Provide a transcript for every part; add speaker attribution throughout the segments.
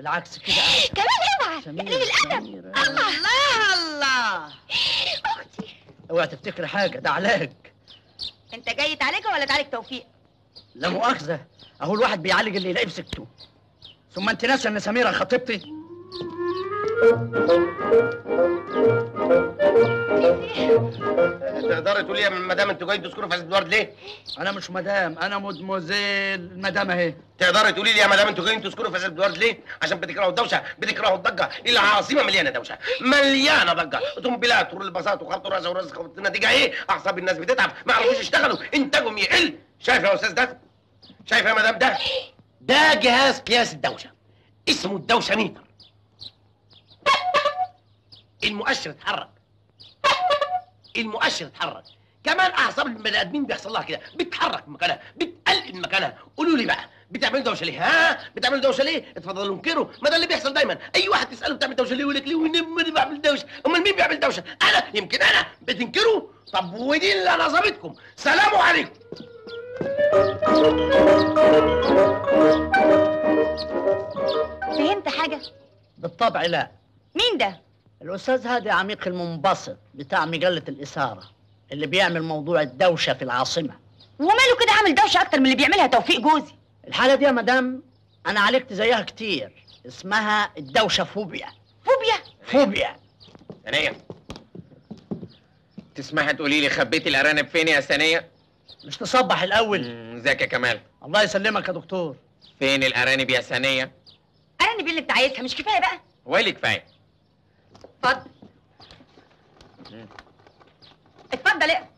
Speaker 1: العكس كده
Speaker 2: كمان اوعى
Speaker 1: سميرة،
Speaker 2: تقليل الادب
Speaker 1: سميرة.
Speaker 2: الله الله اختي
Speaker 1: اوعى تفتكر حاجه ده علاج
Speaker 2: انت جاي تعالجها ولا تعالج توفيق
Speaker 1: لا مؤاخذه اهو الواحد بيعالج اللي يلاقيه في سكته ثم انت ناسيه ان سميره خطيبتي
Speaker 3: تقدري تقولي يا مدام انتوا جايين تذكروا في ادوارد ليه؟
Speaker 1: انا مش مدام انا مدموزيل المدام اهي
Speaker 3: تقدري تقولي لي يا مدام انتوا جايين تذكروا في ادوارد ليه؟ عشان بتكرهوا الدوشه بتكرهوا الضجه العاصمه مليانه دوشه مليانه ضجه اوتوموبيلات والباصات وخبط راسه وراسه النتيجه ايه؟ اعصاب الناس بتتعب ما يعرفوش يشتغلوا انتاجهم يقل شايف يا استاذ ده؟ شايف يا مدام ده؟ ده جهاز قياس الدوشه اسمه الدوشه ميتر المؤشر اتحرك المؤشر اتحرك كمان اعصاب البني ادمين بيحصل لها كده بتتحرك من مكانها بتقلل من مكانها قولوا لي بقى بتعملوا دوشه ليه ها بتعملوا دوشه ليه اتفضلوا انكروا ما ده اللي بيحصل دايما اي واحد تساله بتعمل دوشه ليه يقول لك ليه وين مين بيعمل دوشه امال مين بيعمل دوشه انا يمكن انا بتنكروا طب ودي اللي نظمتكم سلام عليكم
Speaker 2: فهمت حاجه
Speaker 1: بالطبع لا
Speaker 2: مين ده
Speaker 1: الاستاذ هادي عميق المنبسط بتاع مجله الاثاره اللي بيعمل موضوع الدوشه في العاصمه
Speaker 2: وماله كده عامل دوشه اكتر من اللي بيعملها توفيق جوزي
Speaker 1: الحاله دي يا مدام انا عالجت زيها كتير اسمها الدوشه فوبيا
Speaker 2: فوبيا
Speaker 1: فوبيا
Speaker 4: ثانية تسمحي تقولي لي خبيتي الأرانب فين يا ثانية؟
Speaker 1: مش تصبح الاول
Speaker 4: مم، ازيك يا كمال؟
Speaker 1: الله يسلمك يا دكتور
Speaker 4: فين الأرانب يا ثانية؟
Speaker 2: انا اللي اللي انت عايزها مش كفايه بقى
Speaker 4: ويلي كفاية
Speaker 2: اتفضل اتفضل اقرا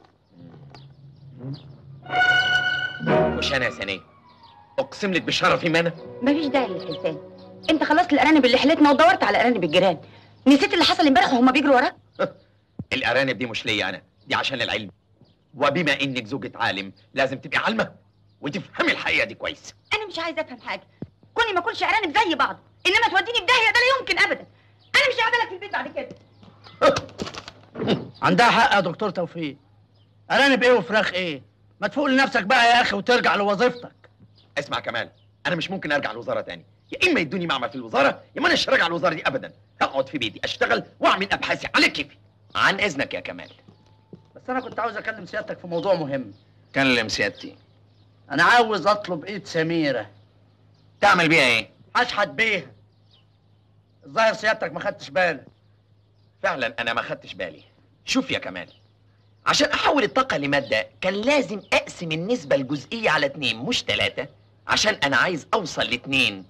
Speaker 4: مش أنا يا ثانية أقسم لك بشرفي ما أنا
Speaker 2: مفيش داعي للحلفان انت خلصت الارانب اللي حلتنا ودورت على ارانب الجيران نسيت اللي حصل امبارح وهما بيجروا وراك
Speaker 4: الأرانب دي مش ليا أنا دي عشان العلم وبما إنك زوجة عالم لازم تبقي عالمة وتفهمي الحقيقة دي كويس
Speaker 2: انا مش عايزه افهم حاجه كوني ما اكلش ارانب زي بعض انما توديني في داهيه ده لا يمكن ابدا انا مش قاعده لك في البيت بعد كده
Speaker 1: عندها حق يا دكتور توفيق ارانب ايه وفراخ ايه ما تفوق لنفسك بقى يا اخي وترجع لوظيفتك
Speaker 4: اسمع كمال أنا مش ممكن أرجع الوزارة تاني يا إما يدوني معمل في الوزارة يا ما أنا راجع الوزارة دي أبدا هقعد في بيتي أشتغل وأعمل أبحاثي على كيفي عن إذنك يا كمال
Speaker 1: بس انا كنت عاوز اكلم سيادتك في موضوع مهم
Speaker 4: كلم سيادتي
Speaker 1: انا عاوز اطلب ايد سميره
Speaker 4: تعمل بيها إيه؟
Speaker 1: اشحت بيها الظاهر سيادتك ما خدتش بالك
Speaker 4: فعلا انا ما خدتش بالي شوف يا كمال عشان احول الطاقه لماده كان لازم اقسم النسبه الجزئيه على اتنين مش تلاته عشان انا عايز اوصل لاتنين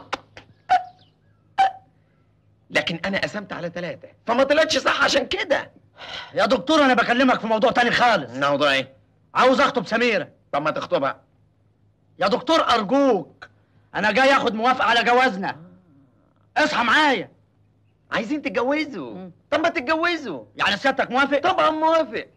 Speaker 4: لكن انا قسمت على تلاته فما طلعتش صح عشان كده
Speaker 1: يا دكتور انا بكلمك في موضوع تاني خالص
Speaker 4: الموضوع ايه
Speaker 1: عاوز اخطب سميره
Speaker 4: طب ما تخطبها
Speaker 1: يا دكتور ارجوك انا جاي اخد موافقه على جوازنا اصحى معايا
Speaker 4: عايزين تتجوزوا طب ما تتجوزوا
Speaker 1: يعني سيادتك موافق
Speaker 4: طبعا موافق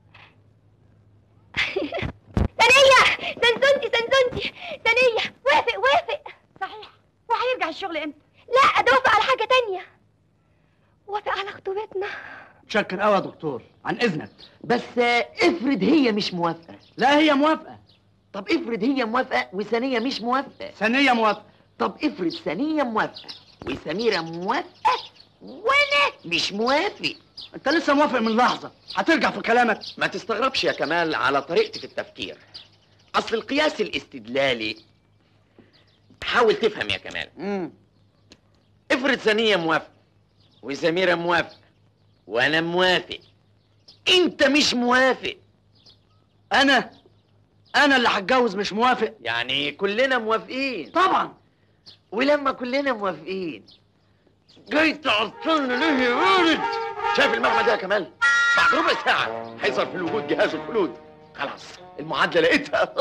Speaker 2: ثانيه سنسنتي سنسنتي ثانيه وافق وافق صحيح وهيرجع الشغل امتى لا ده وافق على حاجه تانية وافق على خطوبتنا
Speaker 1: متشكر قوي يا دكتور عن اذنك
Speaker 4: بس افرض هي مش موافقه
Speaker 1: لا هي موافقه
Speaker 4: طب افرض هي موافقه وثانيه مش موافقه
Speaker 1: ثانيه موافقه
Speaker 4: طب افرض ثانية موافقة وسميرة موافقة وأنا مش موافق
Speaker 1: انت لسه موافق من لحظه هترجع في كلامك
Speaker 4: ما تستغربش يا كمال على طريقتي في التفكير أصل القياس الاستدلالي حاول تفهم يا كمال
Speaker 1: امم
Speaker 4: افرض ثانية موافقة وسميرة موافقة وأنا موافق أنت مش موافق
Speaker 1: انا انا اللي هتجوز مش موافق
Speaker 4: يعني كلنا موافقين
Speaker 1: طبعا
Speaker 4: ولما كلنا موافقين جاي تعطلنا ليه يا ولد شايف المعمل ده يا كمال بعد ربع ساعة هيظهر في الوجود جهاز الخلود خلاص المعادلة لقيتها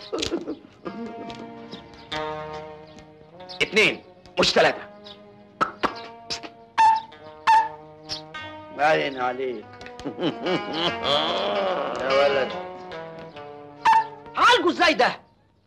Speaker 4: اتنين مش تلاتة
Speaker 1: باين عليك يا ولد عالجه ازاي ده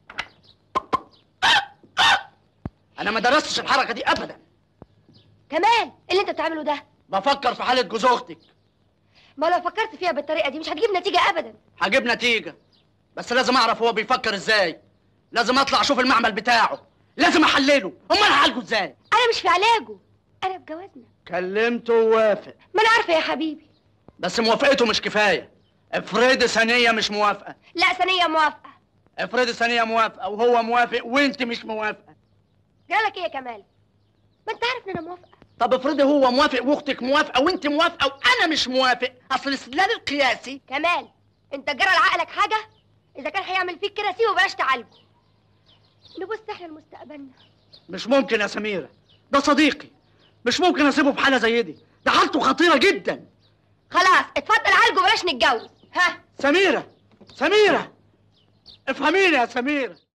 Speaker 1: انا ما درستش الحركه دي ابدا
Speaker 2: كمان اللي انت بتعمله ده
Speaker 1: بفكر في حاله جوز اختك
Speaker 2: ما لو فكرت فيها بالطريقه دي مش هتجيب نتيجه ابدا
Speaker 1: هجيب نتيجه بس لازم اعرف هو بيفكر ازاي لازم اطلع اشوف المعمل بتاعه لازم احلله امال هعالجه ازاي
Speaker 2: انا مش في علاجه انا في جوازنا
Speaker 1: كلمته ووافق
Speaker 2: ما انا عارفه يا حبيبي
Speaker 1: بس موافقته مش كفايه افرضي ثانيه مش موافقه
Speaker 2: لا ثانيه موافقه
Speaker 1: افرضي ثانيه موافقه وهو موافق وانت مش موافقه
Speaker 2: جالك ايه يا كمال ما انت عارف ان انا موافقه
Speaker 1: طب افرضي هو موافق واختك موافقه وانت موافقه وانا مش موافق اصل الاستدلال القياسي
Speaker 2: كمال انت جرى لعقلك حاجه اذا كان هيعمل فيك كده سيبه بلاش تعالجه نبص احنا لمستقبلنا
Speaker 1: مش ممكن يا سميره ده صديقي مش ممكن اسيبه في حاله زي دي ده حالته خطيره جدا
Speaker 2: خلاص اتفضل عالجه بلاش نتجوز ها
Speaker 1: سميره سميره افهميني يا سميره